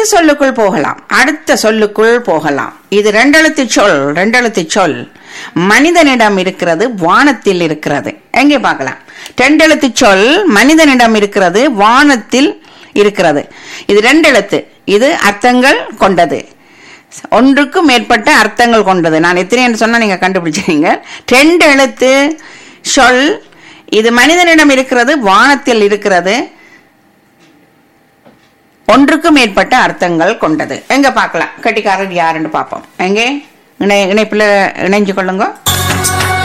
அடுத்த சொல்லுக்குள் போகலாம் அடுத்த சொல்லுக்குள் போகலாம் இது ரெண்டெழுத்து சொல் ரெண்டெழுத்து சொல் மனிதனிடம் இருக்கிறது வானத்தில் இருக்கிறது எங்கே பார்க்கலாம் ரெண்டெழுத்து சொல் மனிதனிடம் இருக்கிறது வானத்தில் இருக்கிறது இது ரெண்டெழுத்து இது அர்த்தங்கள் கொண்டது ஒன்றுக்கும் மேற்பட்ட அர்த்தங்கள் கொண்டது நான் எத்தனை என்று சொன்னா நீங்க கண்டுபிடிச்சிருங்க ரெண்டு எழுத்து சொல் இது மனிதனிடம் இருக்கிறது வானத்தில் இருக்கிறது ஒன்றுக்கும் மேற்பட்ட அர்த்தங்கள் கொண்டது எங்க பார்க்கலாம் கட்டிக்காரர் யாருன்னு பார்ப்போம் எங்கே இணை இணைப்புல இணைஞ்சு கொள்ளுங்க